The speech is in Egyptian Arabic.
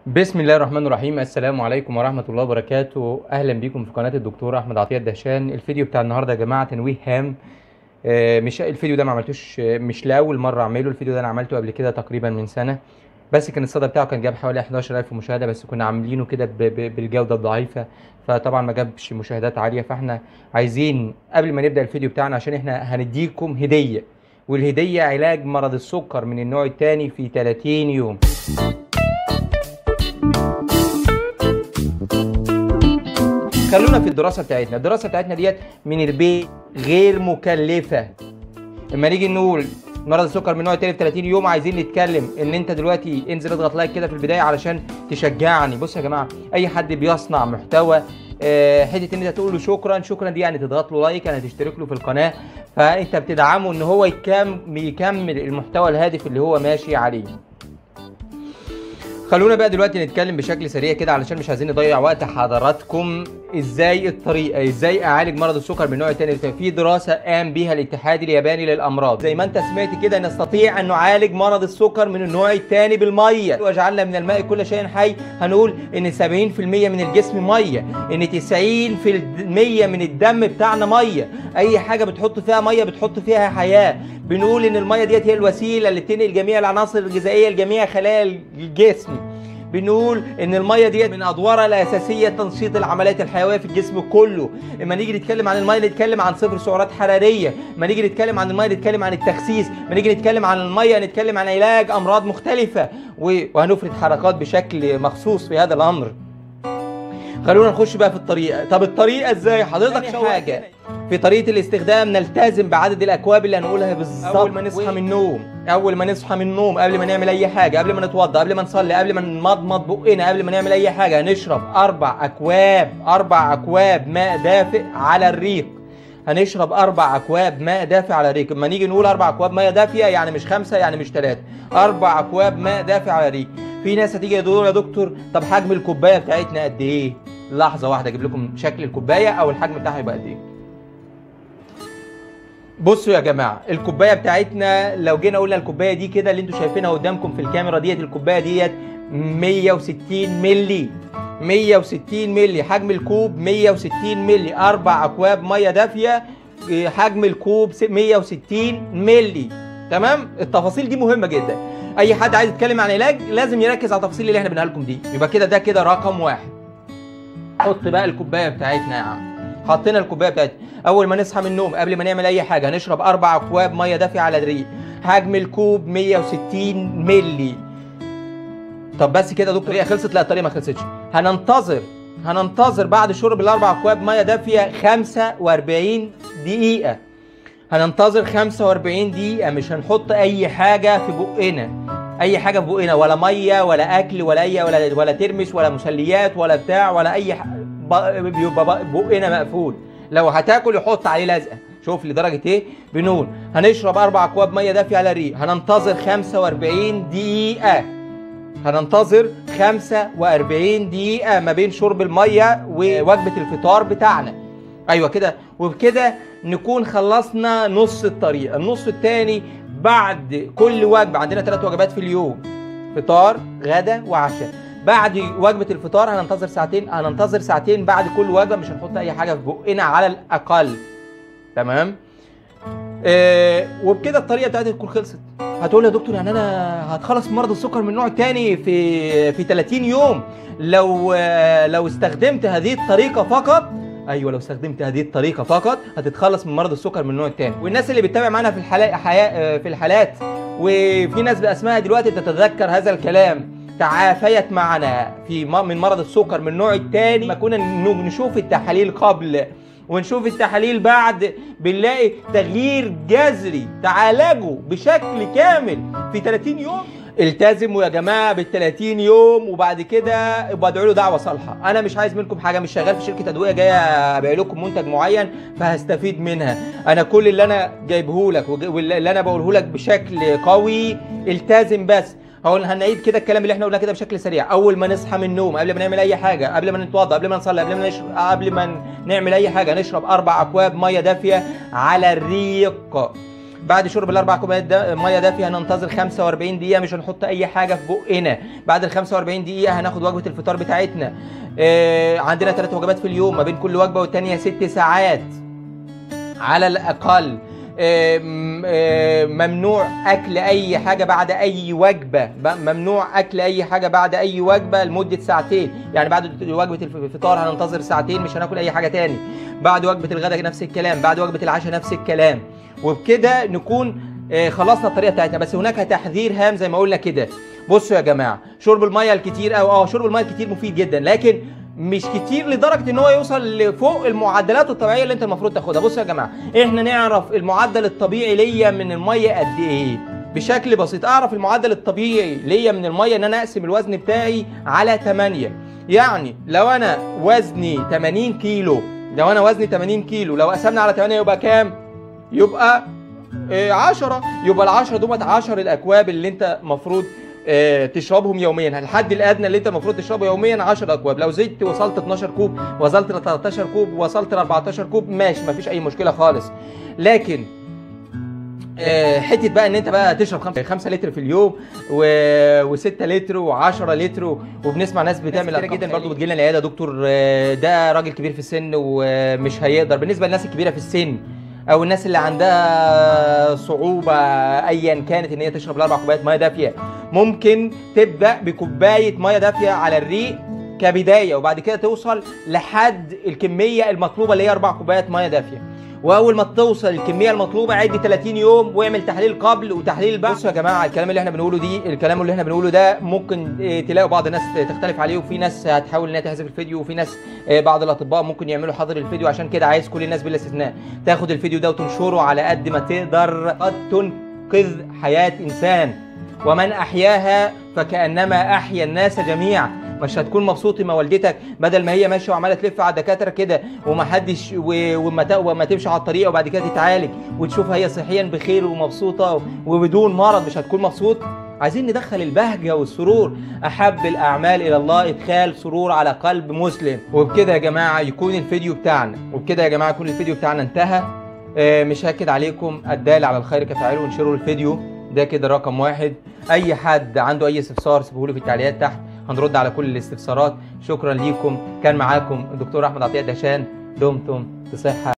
بسم الله الرحمن الرحيم السلام عليكم ورحمة الله وبركاته أهلا بكم في قناة الدكتور أحمد عطية الدهشان الفيديو بتاع النهاردة يا جماعة تنويه هام آه، مش الفيديو ده ما عملتوش آه، مش لأول مرة أعمله الفيديو ده أنا عملته قبل كده تقريبا من سنة بس كان الصدى بتاعه كان جاب حوالي 11000 مشاهدة بس كنا عاملينه كده ب- ب- بالجودة الضعيفة فطبعا ما جابش مشاهدات عالية فاحنا عايزين قبل ما نبدأ الفيديو بتاعنا عشان احنا هنديكم هدية والهدية علاج مرض السكر من النوع الثاني في 30 يوم خلونا في الدراسه بتاعتنا الدراسه بتاعتنا ديت من البيت غير مكلفه اما نيجي نقول مرض السكر من نوع تاني في 30 يوم عايزين نتكلم ان انت دلوقتي انزل اضغط لايك كده في البدايه علشان تشجعني بص يا جماعه اي حد بيصنع محتوى آه، حته ان انت تقول له شكرا شكرا دي يعني تضغط له لايك يعني تشترك له في القناه فانت بتدعمه ان هو يكم يكمل المحتوى الهادف اللي هو ماشي عليه خلونا بقى دلوقتي نتكلم بشكل سريع كده علشان مش عايزين نضيع وقت حضراتكم ازاي الطريقه ازاي اعالج مرض السكر من النوع الثاني في دراسه قام بها الاتحاد الياباني للامراض زي ما انت سمعت كده نستطيع ان نعالج مرض السكر من النوع الثاني بالميه وجعلنا من الماء كل شيء حي هنقول ان 70% من الجسم ميه ان 90% من الدم بتاعنا ميه اي حاجه بتحط فيها ميه بتحط فيها حياه بنقول ان الميه ديت هي الوسيله اللي بتنقل جميع العناصر الغذائيه لجميع خلايا الجسم بنقول ان الميه ديت من ادوارها الاساسيه تنشيط العمليات الحيويه في الجسم كله اما نيجي نتكلم عن الميه نتكلم عن صفر سعرات حراريه اما نيجي نتكلم عن الميه نتكلم عن التخسيس اما نيجي نتكلم عن الميه نتكلم عن علاج امراض مختلفه و- وهنفرد حركات بشكل مخصوص في هذا الامر خلونا نخش بقى في الطريقه طب الطريقه ازاي حضرتك حاجه في طريقه الاستخدام نلتزم بعدد الاكواب اللي هنقولها بالظبط اول ما نصحى من النوم اول ما نصحى من النوم قبل ما نعمل اي حاجه قبل ما نتوضى قبل ما نصلي قبل ما نمضمض بقنا قبل ما نعمل اي حاجه هنشرب اربع اكواب اربع اكواب ماء دافئ على الريق هنشرب اربع اكواب ماء دافئ على الريق اما نيجي نقول اربع اكواب ماء دافيه يعني مش خمسه يعني مش ثلاثه اربع اكواب ماء دافئ على الريق في ناس هتيجي تقول يا دكتور طب حجم الكوبايه بتاعتنا قد ايه لحظه واحده اجيب لكم شكل الكوبايه او الحجم بتاعها يبقى قد ايه بصوا يا جماعه الكوبايه بتاعتنا لو جينا قلنا الكوبايه دي كده اللي انتوا شايفينها قدامكم في الكاميرا ديت الكوبايه ديت 160 مللي 160 مللي حجم الكوب 160 مللي اربع اكواب ميه دافيه إيه، حجم الكوب س- 160 مللي تمام التفاصيل دي مهمه جدا اي حد عايز يتكلم عن علاج لازم يركز على التفاصيل اللي احنا بنقولها لكم دي يبقى كده ده كده رقم واحد حط بقى الكوبايه بتاعتنا يا عم حطينا الكوبايه بتاعتنا اول ما نصحى من النوم قبل ما نعمل اي حاجه هنشرب اربع اكواب ميه دافيه على الريق حجم الكوب 160 مللي طب بس كده يا دكتور هي خلصت لا الطريقه ما خلصتش هننتظر هننتظر بعد شرب الاربع اكواب ميه دافيه 45 دقيقه هننتظر 45 دقيقه مش هنحط اي حاجه في بقنا اي حاجه في بقنا ولا ميه ولا اكل ولا اي ولا ولا ترمس ولا مسليات ولا بتاع ولا اي ح... ب- بيبقى ب- بقنا مقفول لو هتاكل يحط عليه لزقه شوف لدرجه ايه بنقول هنشرب اربع اكواب ميه دافيه على الريق هننتظر 45 دقيقه هننتظر 45 دقيقة ما بين شرب المية ووجبة الفطار بتاعنا ايوه كده وبكده نكون خلصنا نص الطريق النص التاني بعد كل وجبة عندنا ثلاث وجبات في اليوم فطار غدا وعشاء بعد وجبة الفطار هننتظر ساعتين هننتظر ساعتين بعد كل وجبة مش هنحط أي حاجة في بقنا على الأقل تمام آه وبكده الطريقه بتاعتي تكون خلصت هتقول يا دكتور يعني انا هتخلص من مرض السكر من النوع الثاني في في 30 يوم لو آه لو استخدمت هذه الطريقه فقط ايوه لو استخدمت هذه الطريقه فقط هتتخلص من مرض السكر من النوع الثاني والناس اللي بتتابع معانا في الحلقه حياة آه، في الحالات وفي ناس باسمها دلوقتي تتذكر هذا الكلام تعافيت معنا في م- من مرض السكر من النوع الثاني ما كنا ن- نشوف التحاليل قبل ونشوف التحاليل بعد بنلاقي تغيير جذري تعالجوا بشكل كامل في 30 يوم التزموا يا جماعه بال 30 يوم وبعد كده ابقوا ادعوا له دعوه صالحه انا مش عايز منكم حاجه مش شغال في شركه ادويه جايه ابيع لكم منتج معين فهستفيد منها انا كل اللي انا جايبه لك وج- واللي انا بقوله لك بشكل قوي التزم بس هقول هنعيد كده الكلام اللي احنا قلناه كده بشكل سريع اول ما نصحى من النوم قبل ما نعمل اي حاجه قبل ما نتوضا قبل ما نصلي قبل ما نشرب قبل ما نعمل اي حاجه نشرب اربع اكواب ميه دافيه على الريق بعد شرب الاربع كوبايات دا ميه دافيه هننتظر 45 دقيقه مش هنحط اي حاجه في بقنا بعد ال 45 دقيقه هناخد وجبه الفطار بتاعتنا آه عندنا ثلاث وجبات في اليوم ما بين كل وجبه والتانيه ست ساعات على الاقل آه، م- آه، ممنوع اكل اي حاجه بعد اي وجبه ب- ممنوع اكل اي حاجه بعد اي وجبه لمده ساعتين يعني بعد وجبه الف- الفطار هننتظر ساعتين مش هناكل اي حاجه تاني بعد وجبه الغداء نفس الكلام بعد وجبه العشاء نفس الكلام وبكده نكون آه، خلصنا الطريقه بتاعتنا بس هناك تحذير هام زي ما قلنا كده بصوا يا جماعه شرب الميه الكتير او اه شرب الميه الكتير مفيد جدا لكن مش كتير لدرجه ان هو يوصل لفوق المعدلات الطبيعيه اللي انت المفروض تاخدها بصوا يا جماعه احنا نعرف المعدل الطبيعي ليا من الميه قد ايه بشكل بسيط اعرف المعدل الطبيعي ليا من الميه ان انا اقسم الوزن بتاعي على 8 يعني لو انا وزني 80 كيلو لو انا وزني 80 كيلو لو قسمنا على 8 يبقى كام يبقى 10 يبقى ال 10 دومت 10 الاكواب اللي انت المفروض آه، تشربهم يوميا الحد الادنى اللي انت المفروض تشربه يوميا 10 اكواب لو زدت وصلت 12 كوب وصلت ل 13 كوب وصلت ل 14 كوب ماشي مفيش اي مشكله خالص لكن آه، حته بقى ان انت بقى تشرب 5 5 لتر في اليوم و6 لتر و10 لتر وبنسمع ناس بتعمل كتير جدا برضو بتجي لنا العياده دكتور آه، ده راجل كبير في السن ومش هيقدر بالنسبه للناس الكبيره في السن او الناس اللي عندها صعوبه ايا كانت ان هي تشرب الاربع كوبايات ميه دافيه ممكن تبدا بكوبايه ميه دافيه على الريق كبدايه وبعد كده توصل لحد الكميه المطلوبه اللي هي اربع كوبايات ميه دافيه واول ما توصل الكميه المطلوبه عد 30 يوم واعمل تحليل قبل وتحليل بعد بصوا يا جماعه الكلام اللي احنا بنقوله دي الكلام اللي احنا بنقوله ده ممكن اه، تلاقوا بعض الناس تختلف عليه وفي ناس هتحاول انها تحذف الفيديو وفي ناس اه، بعض الاطباء ممكن يعملوا حظر الفيديو عشان كده عايز كل الناس بلا استثناء تاخد الفيديو ده وتنشره على قد ما تقدر قد تنقذ حياه انسان ومن احياها فكانما احيا الناس جميعا مش هتكون مبسوط ما والدتك بدل ما هي ماشيه وعماله تلف على الدكاتره كده وما حدش و- وما ت- وما تمشي على الطريق وبعد كده تتعالج وتشوفها هي صحيا بخير ومبسوطه وبدون مرض مش هتكون مبسوط عايزين ندخل البهجه والسرور احب الاعمال الى الله ادخال سرور على قلب مسلم وبكده يا جماعه يكون الفيديو بتاعنا وبكده يا جماعه يكون الفيديو بتاعنا انتهى آه، مش هاكد عليكم الدال على الخير كفاعله وانشروا الفيديو ده كده رقم واحد اي حد عنده اي استفسار سيبوه لي في التعليقات تحت هنرد على كل الاستفسارات شكرا ليكم كان معاكم الدكتور احمد عطيه دهشان دمتم بصحه